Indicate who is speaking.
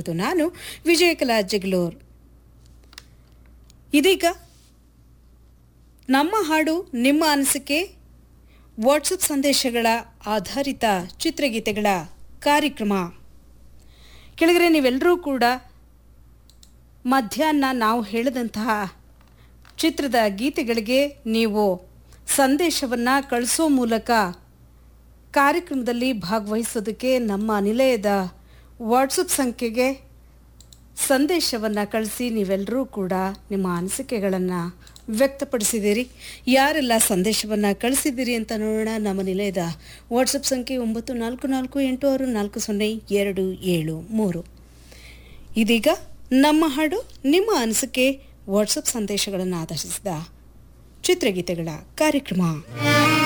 Speaker 1: ಇರೋದು ನಾನು ವಿಜಯಕಲಾ ಜಗಳೂರ್ ಇದೀಗ ನಮ್ಮ ಹಾಡು ನಿಮ್ಮ ಅನಿಸಿಕೆ ವಾಟ್ಸಪ್ ಸಂದೇಶಗಳ ಆಧಾರಿತ ಚಿತ್ರಗೀತೆಗಳ ಕಾರ್ಯಕ್ರಮ ಕೆಳಗರೆ ನೀವೆಲ್ಲರೂ ಕೂಡ ಮಧ್ಯಾಹ್ನ ನಾವು ಹೇಳಿದಂತಹ ಚಿತ್ರದ ಗೀತೆಗಳಿಗೆ ನೀವು ಸಂದೇಶವನ್ನು ಕಳಿಸೋ ಮೂಲಕ ಕಾರ್ಯಕ್ರಮದಲ್ಲಿ ಭಾಗವಹಿಸೋದಕ್ಕೆ ನಮ್ಮ ನಿಲಯದ ವಾಟ್ಸಪ್ ಸಂಖ್ಯೆಗೆ ಸಂದೇಶವನ್ನು ಕಳಿಸಿ ನೀವೆಲ್ಲರೂ ಕೂಡ ನಿಮ್ಮ ಅನಿಸಿಕೆಗಳನ್ನು ವ್ಯಕ್ತಪಡಿಸಿದ್ದೀರಿ ಯಾರೆಲ್ಲ ಸಂದೇಶವನ್ನು ಕಳಿಸಿದ್ದೀರಿ ಅಂತ ನೋಡೋಣ ನಮ್ಮ ನಿಲಯದ ವಾಟ್ಸಪ್ ಸಂಖ್ಯೆ ಒಂಬತ್ತು ನಾಲ್ಕು ನಾಲ್ಕು ಎಂಟು ಆರು ನಾಲ್ಕು ಸೊನ್ನೆ ಎರಡು ಏಳು ಮೂರು ಇದೀಗ ನಮ್ಮ ಹಾಡು ನಿಮ್ಮ ಅನಿಸಿಕೆ ವಾಟ್ಸಪ್ ಸಂದೇಶಗಳನ್ನು ಆಧರಿಸಿದ ಚಿತ್ರಗೀತೆಗಳ ಕಾರ್ಯಕ್ರಮ